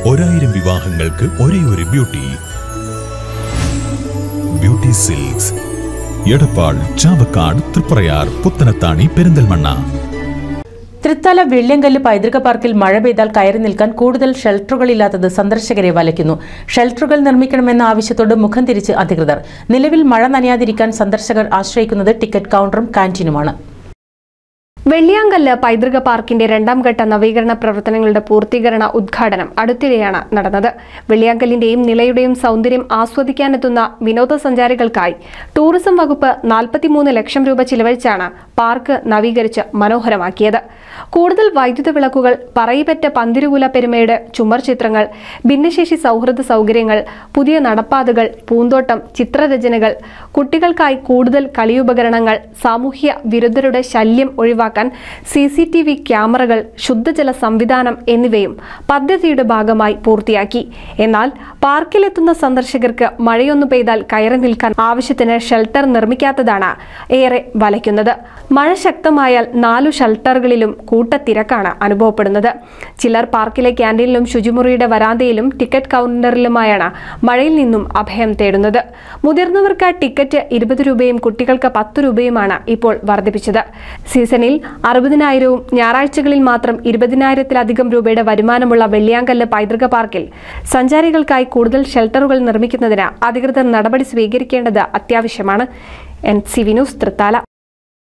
ഒരായിരം വിവാഹങ്ങൾക്ക് ഒരേ ഒരു beauty beauty silks Edappal Chavakkad Triprayar Puthanathani Perinthalmanna Thrithala Velliyankallu പൈതൃക പാർക്കിൽ മഴ പെയ്താൽ കയറി നിൽക്കാൻ കൂടുതൽ ഷെൽട്ടറുകളില്ലാത്തത് സന്ദർശകരെ വലയ്ക്കുന്നു ഷെൽട്ടറുകൾ നിർമ്മിക്കണമെന്ന ആവശ്യത്തോട് മുഖം തിരിച്ച് അധികൃതർ നിലവിൽ മഴ നനയാതിരിക്കാൻ സന്ദർശകർ ആശ്രയിക്കുന്നത് ടിക്കറ്റ് കൗണ്ടറും കാന്റീനുമാണ് വെള്ളിയാങ്കല്ല് പൈതൃക പാർക്കിന്റെ രണ്ടാം ഘട്ട നവീകരണ പ്രവർത്തനങ്ങളുടെ പൂർത്തീകരണ ഉദ്ഘാടനം അടുത്തിടെയാണ് നടന്നത് വെള്ളിയാങ്കല്ലിന്റെയും നിലയുടെയും സൗന്ദര്യം ആസ്വദിക്കാനെത്തുന്ന വിനോദസഞ്ചാരികൾക്കായി ടൂറിസം വകുപ്പ് നാൽപ്പത്തിമൂന്ന് ലക്ഷം രൂപ ചിലവഴിച്ചാണ് പാർക്ക് നവീകരിച്ച് മനോഹരമാക്കിയത് കൂടുതൽ വൈദ്യുത വിളക്കുകൾ പറയിപ്പറ്റ പന്തിരുകുല പെരുമയുടെ ചുമർ ചിത്രങ്ങൾ ഭിന്നശേഷി സൗഹൃദ സൗകര്യങ്ങൾ പുതിയ നടപ്പാതകൾ പൂന്തോട്ടം ചിത്രരചനകൾ കുട്ടികൾക്കായി കൂടുതൽ കളിയുപകരണങ്ങൾ സാമൂഹ്യ വിരുദ്ധരുടെ ശല്യം ഒഴിവാക്കാൻ സി സി ടി വി ക്യാമറകൾ ശുദ്ധജല സംവിധാനം എന്നിവയും പദ്ധതിയുടെ ഭാഗമായി പൂർത്തിയാക്കി എന്നാൽ പാർക്കിലെത്തുന്ന സന്ദർശകർക്ക് മഴയൊന്നു പെയ്താൽ കയറി നിൽക്കാൻ ആവശ്യത്തിന് ഷെൽട്ടർ നിർമ്മിക്കാത്തതാണ് ഏറെ വലയ്ക്കുന്നത് മഴ ശക്തമായാൽ നാലു ഷെൽട്ടറുകളിലും കൂട്ടത്തിരക്കാണ് അനുഭവപ്പെടുന്നത് ചിലർ പാർക്കിലെ ക്യാൻറ്റീനിലും ശുചിമുറിയുടെ വരാന്തയിലും ടിക്കറ്റ് കൗണ്ടറിലുമായാണ് മഴയിൽ നിന്നും അഭയം തേടുന്നത് മുതിർന്നവർക്ക് ടിക്കറ്റ് ഇരുപത് രൂപയും കുട്ടികൾക്ക് പത്ത് രൂപയുമാണ് ഇപ്പോൾ വർദ്ധിപ്പിച്ചത് സീസണിൽ അറുപതിനായിരവും ഞായറാഴ്ചകളിൽ മാത്രം ഇരുപതിനായിരത്തിലധികം രൂപയുടെ വരുമാനമുള്ള വെള്ളിയാങ്കല്ല് പൈതൃക പാർക്കിൽ സഞ്ചാരികൾക്കായി കൂടുതൽ ഷെൽട്ടറുകൾ നിർമ്മിക്കുന്നതിന് അധികൃതർ നടപടി സ്വീകരിക്കേണ്ടത് അത്യാവശ്യമാണ് N C V news Thrithala